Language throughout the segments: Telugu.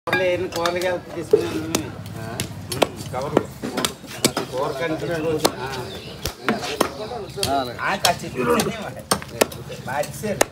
కూరలు ఏం కూరలు కలిపి తీసుకున్నాను కవర్ కూర కనిపించదు చిక్కులు బాగా ఇచ్చారు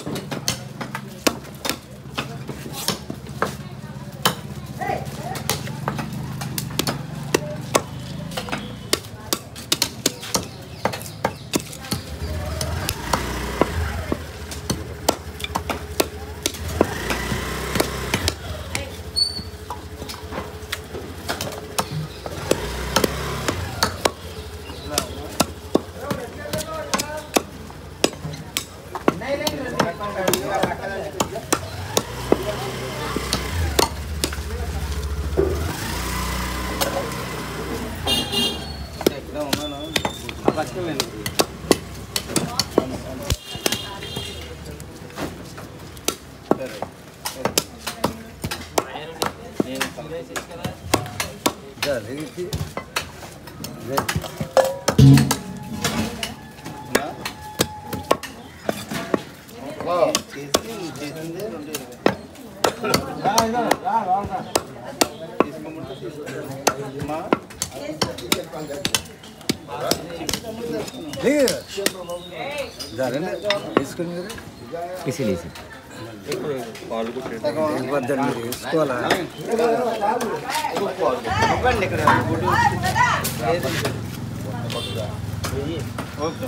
ఎక్కడ ఉన్నాను ఆ పక్కన లేను. సరే నేను చేసి చేసిందే రెండు తీసుకోమంటే తీసుకో తీసుకోవాలా ఇవ్వండి ఇక్కడ గుడి ఓకే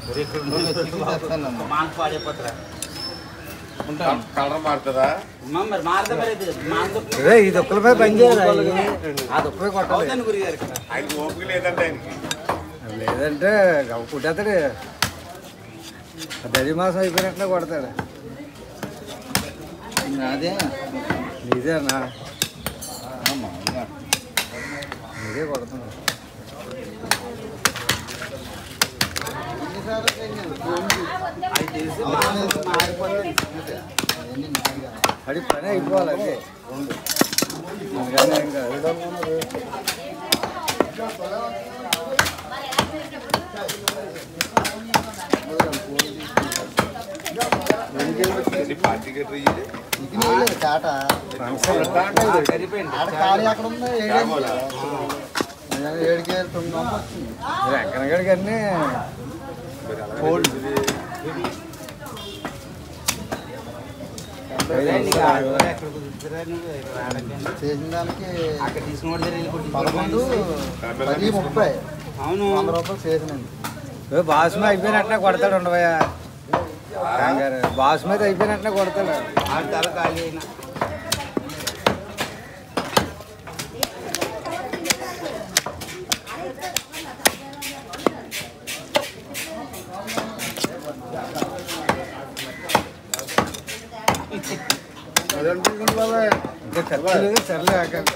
మాకు పాడైపోతారా కలర్ మారుతుందా మరి మారదా మరి ఇది మాందు రే ఈ దుక్కలపై పని చేయాలి ఆ దుక్కపై కొట్టాలి అవుతాను గురిగారు ఇక్కడ ఆయనకి ఓపిక లేదంటే ఆయనకి లేదంటే గవ్వ కుట్టేస్తాడు దది మాసం అయిపోయినట్లే కొడతాడు అదే నీదేనా నీదే కొడుతున్నాడు అది తెలిసి మారిపోతుంది అది పని అయిపోవాలి అదే అందుకని ఇంకా ఇది పార్టీ గట్రా ఇది ఫంక్షన్ సరిపోయింది ఏడుకే తొమ్మిది వందలు వచ్చింది వెంకన్నగడికి అన్నీ ఎక్కడ కుదురుతారా నువ్వు? ఇక్కడ రావడానికి. చేసిన దానికి అక్కడ తీసుకుని వెళ్ళి పదకొండు కొట్టించుకోవాలి. పది ముప్పై అవును వంద రూపాయలు చేసినండి బాసుమ అయిపోయినట్లే కొడతాడు ఉండవయ్యా కంగారు బాసుమతి అయిపోయినట్లే కొడతాడు ఆడ తల ఖాళీ అయినా అదనుకుంటుంది బాబాయ్ ఇంకా ఖర్చు లేదు సర్లే ఆకండి.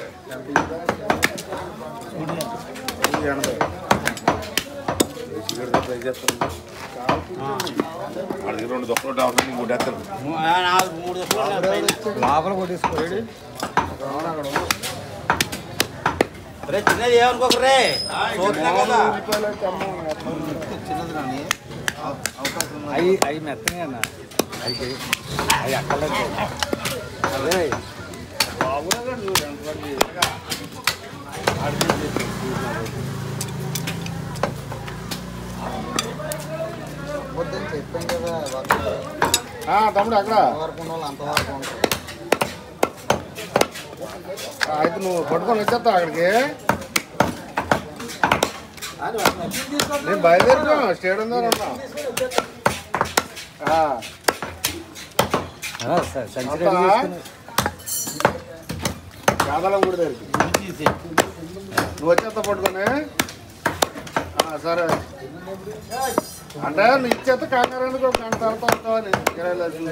ట్రై చేస్తాను వాడికి రెండు దొక్కలు డబ్బులు నీకు కొట్టేస్తాను మూ- ఆ, నాలుగు మూడు దశలు ఉన్నాయి పైన. లోపల కొట్టేసుకోడు రే చిన్నది ఏమనుకోకరే చూస్తున్నాం కదా చిన్నది రాని అవకాశం అవి అవి మెత్తనే అన్న అవి అవి అక్కర్లేదు అదే పొద్దున్న చెప్పాను కదా తమ్ముడు అక్కడ వరకు ఉన్న వాళ్ళు అంతవరకు ఉంటారు అయితే నువ్వు పట్టుకొని వచ్చేస్తా అక్కడికి నేను బయలుదేరుతాను స్టేడియం దగ్గర ఉన్నా ఆ, ఆ, స- సంచి రెడీ చేసుకుని యాదలం గుడి దగ్గరికి నువ్వు వచ్చేస్తా పట్టుకొని ఆ, సరే అంటే నువ్వు ఇచ్చేస్తే కంగారు ఎందుకు ఒక గంట తర్వాత వస్తావని ఇరవై లక్షలు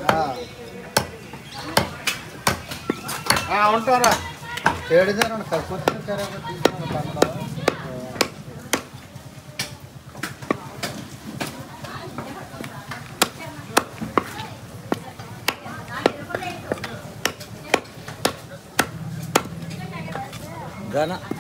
ఆ, ఉంటారా ఏడుదారు కలిసి వచ్చిన సరే తీసుకున్నాను కన్నడ ఘన